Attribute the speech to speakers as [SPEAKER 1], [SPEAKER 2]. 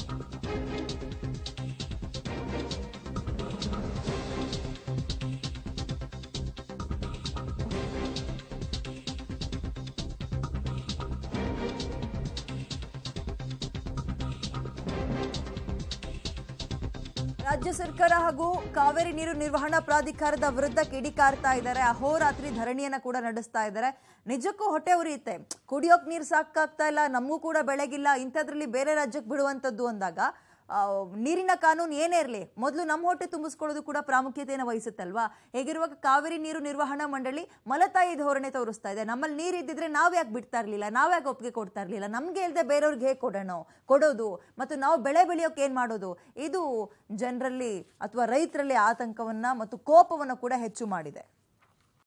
[SPEAKER 1] ರಾಜ್ಯ ಸರ್ಕಾರ ಹಾಗೂ ಕಾವೇರಿ ನೀರು ನಿರ್ವಹಣಾ ಪ್ರಾಧಿಕಾರದ ವಿರುದ್ಧ ಕಿಡಿಕಾರ್ತಾ ಇದ್ದಾರೆ ಅಹೋರಾತ್ರಿ ಧರಣಿಯನ್ನ ಕೂಡ ನಡೆಸ್ತಾ ಇದ್ದಾರೆ ನಿಜಕ್ಕೂ ಹೊಟ್ಟೆ ಉರಿಯುತ್ತೆ ಕುಡಿಯೋಕ್ ನೀರು ಸಾಕಾಗ್ತಾ ಇಲ್ಲ ನಮಗೂ ಕೂಡ ಬೆಳಗಿಲ್ಲ ಇಂಥದ್ರಲ್ಲಿ ಬೇರೆ ರಾಜ್ಯಕ್ಕೆ ಬಿಡುವಂಥದ್ದು ಅಂದಾಗ ಆ, ನೀರಿನ ಕಾನೂನು ಏನೇ ಇರಲಿ ಮೊದಲು ನಮ್ಮ ಹೊಟ್ಟೆ ತುಂಬಿಸ್ಕೊಳ್ಳೋದು ಕೂಡ ಪ್ರಾಮುಖ್ಯತೆಯನ್ನು ವಹಿಸುತ್ತಲ್ವಾ ಹೇಗಿರುವಾಗ ಕಾವೇರಿ ನೀರು ನಿರ್ವಹಣಾ ಮಂಡಳಿ ಮಲತಾಯಿ ಧೋರಣೆ ತೋರಿಸ್ತಾ ಇದೆ ನಮ್ಮಲ್ಲಿ ನೀರು ಇದ್ದಿದ್ರೆ ನಾವು ಯಾಕೆ ಬಿಡ್ತಾ ಇರಲಿಲ್ಲ ನಾವು ಯಾಕೆ ಒಪ್ಪಿಗೆ ಕೊಡ್ತಾ ಇರಲಿಲ್ಲ ನಮಗೆ ಇಲ್ಲದೆ ಬೇರೆಯವ್ರಿಗೆ ಹೇಗೆ ಕೊಡೋಣ ಕೊಡೋದು ಮತ್ತು ನಾವು ಬೆಳೆ ಬೆಳೆಯೋಕೆ ಏನು ಮಾಡೋದು ಇದು ಜನರಲ್ಲಿ ಅಥವಾ ರೈತರಲ್ಲಿ ಆತಂಕವನ್ನ ಮತ್ತು ಕೋಪವನ್ನು ಕೂಡ ಹೆಚ್ಚು ಮಾಡಿದೆ